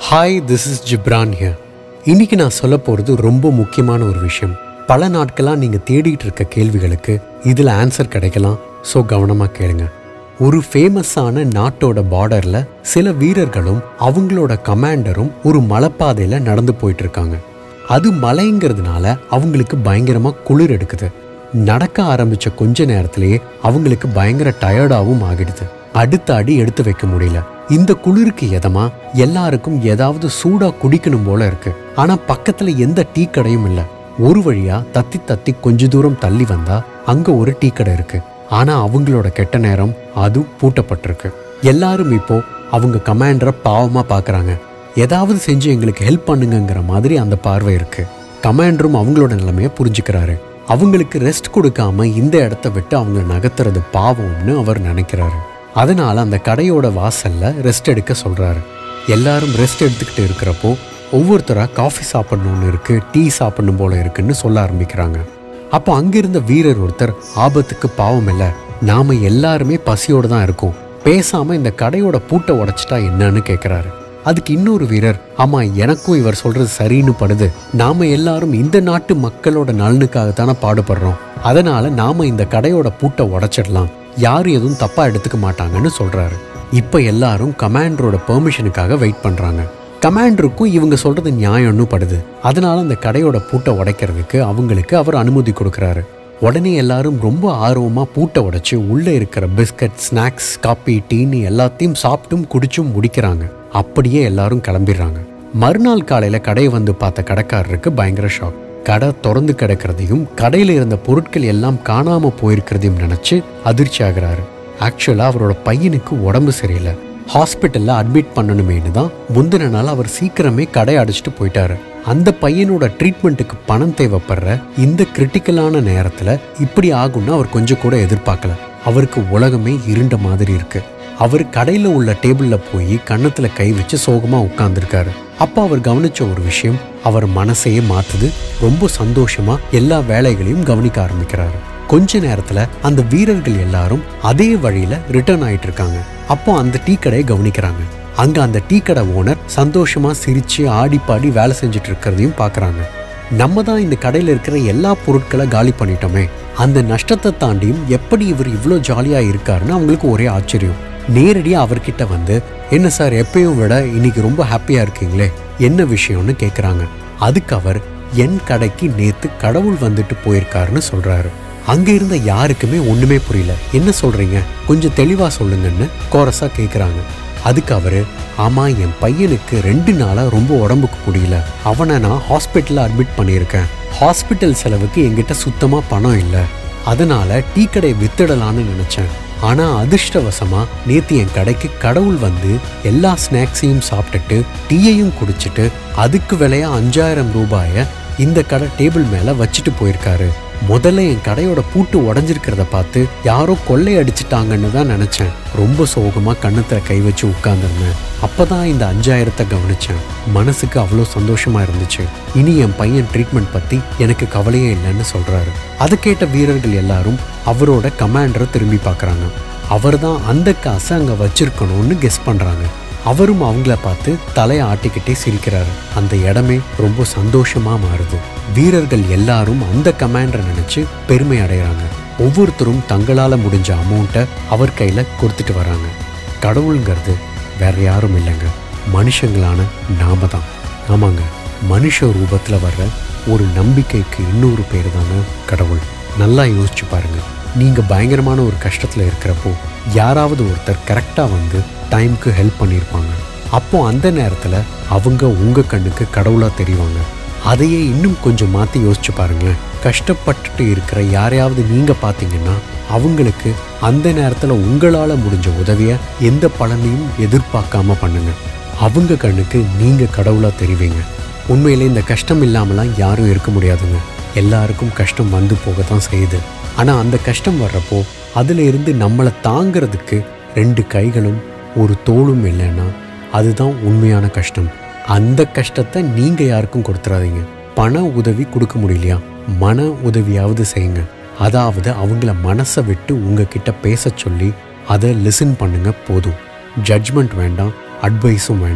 hi this is Ghibran here இன்னைக்கு நான் சொல்ல போகிறது ரொம்ப முக்கியமான ஒரு விஷயம் பல நாட்களாக நீங்கள் தேடிட்டு இருக்க கேள்விகளுக்கு இதில் ஆன்சர் கிடைக்கலாம் ஸோ கவனமாக கேளுங்க ஒரு ஃபேமஸான நாட்டோட பார்டரில் சில வீரர்களும் அவங்களோட கமாண்டரும் ஒரு மலைப்பாதையில் நடந்து போயிட்டு இருக்காங்க அது மலைங்கிறதுனால அவங்களுக்கு பயங்கரமாக குளிர் எடுக்குது நடக்க ஆரம்பிச்ச கொஞ்ச நேரத்திலேயே அவங்களுக்கு பயங்கர டயர்டாகவும் ஆகிடுது அடுத்த அடி எடுத்து வைக்க முடியல இந்த குளிருக்கு எதமா எல்லாருக்கும் ஏதாவது சூடா குடிக்கணும் போல இருக்கு ஆனா பக்கத்துல எந்த டீ கடையும் இல்ல ஒரு வழியா தத்தி தத்தி கொஞ்ச தூரம் தள்ளி வந்தா அங்க ஒரு டீ கடை இருக்கு ஆனா அவங்களோட கெட்ட நேரம் அது பூட்டப்பட்டிருக்கு எல்லாரும் இப்போ அவங்க கமாண்டரை பாவமா பார்க்கறாங்க ஏதாவது செஞ்சு எங்களுக்கு ஹெல்ப் பண்ணுங்கங்கிற மாதிரி அந்த பார்வை இருக்கு கமாண்டரும் அவங்களோட நிலைமையை புரிஞ்சுக்கிறாரு அவங்களுக்கு ரெஸ்ட் கொடுக்காம இந்த இடத்த விட்டு அவங்க நகர்த்துறது பாவம்னு அவர் நினைக்கிறாரு அதனால அந்த கடையோட வாசல்ல ரெஸ்ட் எடுக்க சொல்றாரு எல்லாரும் ரெஸ்ட் எடுத்துக்கிட்டு இருக்கிறப்போ ஒவ்வொருத்தரா காஃபி சாப்பிடணும்னு இருக்கு டீ சாப்பிடணும் போல இருக்குன்னு சொல்ல ஆரம்பிக்கிறாங்க அப்போ அங்கிருந்த வீரர் ஒருத்தர் ஆபத்துக்கு பாவம் இல்லை நாம எல்லாருமே பசியோட தான் இருக்கோம் பேசாம இந்த கடையோட பூட்டை உடைச்சிட்டா என்னன்னு கேட்குறாரு அதுக்கு இன்னொரு வீரர் ஆமா எனக்கும் இவர் சொல்றது சரின்னு படுது நாம எல்லாரும் இந்த நாட்டு மக்களோட நலனுக்காகத்தானே பாடுபடுறோம் அதனால நாம இந்த கடையோட பூட்டை உடைச்சிடலாம் யாரும் எதுவும் தப்பா எடுத்துக்க மாட்டாங்கன்னு சொல்றாரு இப்ப எல்லாரும் கமாண்டரோட பெர்மிஷனுக்காக வெயிட் பண்றாங்க கமாண்டருக்கும் இவங்க சொல்றது நியாயம்னு படுது அதனால அந்த கடையோட பூட்டை உடைக்கிறதுக்கு அவங்களுக்கு அவர் அனுமதி கொடுக்கறாரு உடனே எல்லாரும் ரொம்ப ஆர்வமா பூட்டை உடைச்சு உள்ள இருக்கிற பிஸ்கட் ஸ்நாக்ஸ் காப்பி டீன்னு எல்லாத்தையும் சாப்பிட்டும் குடிச்சும் முடிக்கிறாங்க அப்படியே எல்லாரும் கிளம்பிடுறாங்க மறுநாள் காலையில கடையை வந்து பார்த்த கடைக்காரருக்கு பயங்கர ஷாக் கடை திறந்து கிடக்கிறதையும் கடையில இருந்த பொருட்கள் எல்லாம் காணாம போயிருக்கிறதையும் நினைச்சு அதிர்ச்சி ஆகுறாரு ஆக்சுவலா அவரோட பையனுக்கு உடம்பு சரியில்லை ஹாஸ்பிட்டல்ல அட்மிட் பண்ணணுமேனு தான் முந்தின நாள் அவர் சீக்கிரமே கடை அடைச்சிட்டு போயிட்டாரு அந்த பையனோட ட்ரீட்மெண்ட்டுக்கு பணம் தேவைப்படுற இந்த கிரிட்டிக்கலான நேரத்துல இப்படி ஆகும்னு அவர் கொஞ்சம் கூட எதிர்பார்க்கல அவருக்கு உலகமே இருண்ட மாதிரி இருக்கு அவர் கடையில உள்ள டேபிள்ல போய் கன்னத்துல கை வச்சு சோகமா உட்கார்ந்துருக்காரு அப்ப அவர் கவனிச்ச ஒரு விஷயம் அவர் மனசையே மாத்துது ரொம்ப சந்தோஷமா எல்லா வேலைகளையும் கவனிக்க ஆரம்பிக்கிறாரு கொஞ்ச நேரத்துல அந்த வீரர்கள் எல்லாரும் அதே வழியில ரிட்டர்ன் ஆயிட்டு இருக்காங்க அப்போ அந்த டீ கடையை கவனிக்கிறாங்க அங்க அந்த டீ கடை ஓனர் சந்தோஷமா சிரிச்சு ஆடி பாடி வேலை செஞ்சுட்டு இருக்கிறதையும் பார்க்கறாங்க நம்ம தான் இந்த கடையில் இருக்கிற எல்லா பொருட்களை காலி பண்ணிட்டோமே அந்த நஷ்டத்தை தாண்டியும் எப்படி இவர் இவ்வளோ ஜாலியாக இருக்காருன்னு அவங்களுக்கு ஒரே ஆச்சரியம் நேரடியாக அவர்கிட்ட வந்து என்ன சார் எப்பயும் விட இன்னைக்கு ரொம்ப ஹாப்பியாக இருக்கீங்களே என்ன விஷயம்னு கேட்குறாங்க அதுக்கு அவர் என் கடைக்கு நேத்து கடவுள் வந்துட்டு போயிருக்காருன்னு சொல்றாரு அங்க இருந்த யாருக்குமே ஒண்ணுமே புரியல என்ன சொல்றீங்க கொஞ்சம் தெளிவா சொல்லுங்கன்னு கோரஸா கேக்குறாங்க அதுக்கு அவரு ஆமா என் பையனுக்கு ரெண்டு நாளா ரொம்ப உடம்புக்கு முடியல அவனை நான் ஹாஸ்பிட்டல்ல அட்மிட் பண்ணியிருக்கேன் ஹாஸ்பிட்டல் செலவுக்கு என்கிட்ட சுத்தமா பணம் இல்லை அதனால டீ கடை வித்துடலான்னு நினைச்சேன் ஆனா அதிர்ஷ்டவசமா நேத்து என் கடைக்கு கடவுள் வந்து எல்லா ஸ்நாக்ஸையும் சாப்பிட்டுட்டு டீயையும் குடிச்சிட்டு அதுக்கு விலையா அஞ்சாயிரம் ரூபாய இந்த கடை டேபிள் மேல வச்சுட்டு போயிருக்காரு முதல்ல என் கடையோட பூட்டு உடஞ்சிருக்கிறத பார்த்து யாரோ கொள்ளை அடிச்சிட்டாங்கன்னு தான் நினைச்சேன் ரொம்ப சோகமா கண்ணத்துல கை வச்சு உட்கார்ந்துருந்தேன் அப்பதான் இந்த அஞ்சாயிரத்தை கவனிச்சேன் மனசுக்கு அவ்வளோ சந்தோஷமா இருந்துச்சு இனி என் பையன் ட்ரீட்மெண்ட் பத்தி எனக்கு கவலையே இல்லைன்னு சொல்றாரு அதை கேட்ட வீரர்கள் எல்லாரும் அவரோட கமாண்டரை திரும்பி பார்க்கறாங்க அவர் தான் அந்த காசை அங்க வச்சிருக்கணும்னு கெஸ் பண்றாங்க அவரும் அவங்கள பார்த்து தலையை ஆட்டிக்கிட்டே சிரிக்கிறாரு அந்த இடமே ரொம்ப சந்தோஷமா மாறுது வீரர்கள் எல்லாரும் அந்த கமாண்டரை நினைச்சு பெருமை அடைகிறாங்க ஒவ்வொருத்தரும் தங்களால முடிஞ்ச அமௌண்ட்டை அவர் கையில கொடுத்துட்டு வராங்க கடவுளுங்கிறது வேற யாரும் இல்லைங்க மனுஷங்களான நாம தான் ஆமாங்க மனுஷ ரூபத்துல வர்ற ஒரு நம்பிக்கைக்கு இன்னொரு பேர் தாங்க கடவுள் நல்லா யோசிச்சு பாருங்க நீங்க பயங்கரமான ஒரு கஷ்டத்துல இருக்கிறப்போ யாராவது ஒருத்தர் கரெக்டா வந்து டைம்க்கு ஹெல்ப் பண்ணியிருப்பாங்க அப்போ அந்த நேரத்துல அவங்க உங்க கண்ணுக்கு கடவுளா தெரிவாங்க அதையே இன்னும் கொஞ்சம் மாத்தி யோசிச்சு பாருங்களேன் கஷ்டப்பட்டுட்டு இருக்கிற யாரையாவது நீங்க பாத்தீங்கன்னா அவங்களுக்கு அந்த நேரத்துல உங்களால முடிஞ்ச உதவிய எந்த பலனையும் எதிர்பார்க்காம பண்ணுங்க அவங்க கண்ணுக்கு நீங்க கடவுளா தெரிவீங்க உண்மையிலே இந்த கஷ்டம் இல்லாமலாம் யாரும் இருக்க முடியாதுங்க எல்லாருக்கும் கஷ்டம் வந்து போகத்தான் செய்யுது ஆனா அந்த கஷ்டம் வர்றப்போ அதுல இருந்து நம்மளை தாங்கிறதுக்கு ரெண்டு கைகளும் ஒரு தோளும் இல்லைன்னா அதுதான் உண்மையான கஷ்டம் அந்த கஷ்டத்தை நீங்க யாருக்கும் கொடுத்துறாதீங்க பண உதவி கொடுக்க முடியலையா மன உதவியாவது செய்யுங்க அதாவது அவங்கள மனசை விட்டு உங்ககிட்ட பேச சொல்லி அதை லிசன் பண்ணுங்க போதும் ஜட்ஜ்மெண்ட் வேண்டாம் அட்வைஸும் வேண்டாம்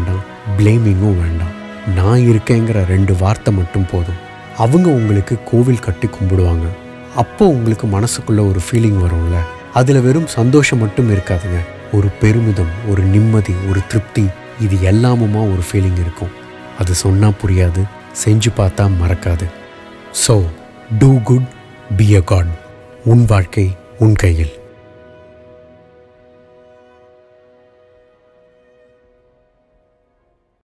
ப்ளேமிங்கும் வேண்டாம் நான் இருக்கேங்கிற ரெண்டு வார்த்தை மட்டும் போதும் அவங்க உங்களுக்கு கோவில் கட்டி கும்பிடுவாங்க அப்போ உங்களுக்கு மனசுக்குள்ள ஒரு ஃபீலிங் வரும்ல அதில் வெறும் சந்தோஷம் மட்டும் இருக்காதுங்க ஒரு பெருமிதம் ஒரு நிம்மதி ஒரு திருப்தி இது எல்லாமுமா ஒரு ஃபீலிங் இருக்கும் அது சொன்னால் புரியாது செஞ்சு பார்த்தா மறக்காது so do good be a god உன் வாழ்க்கை உன் கையில்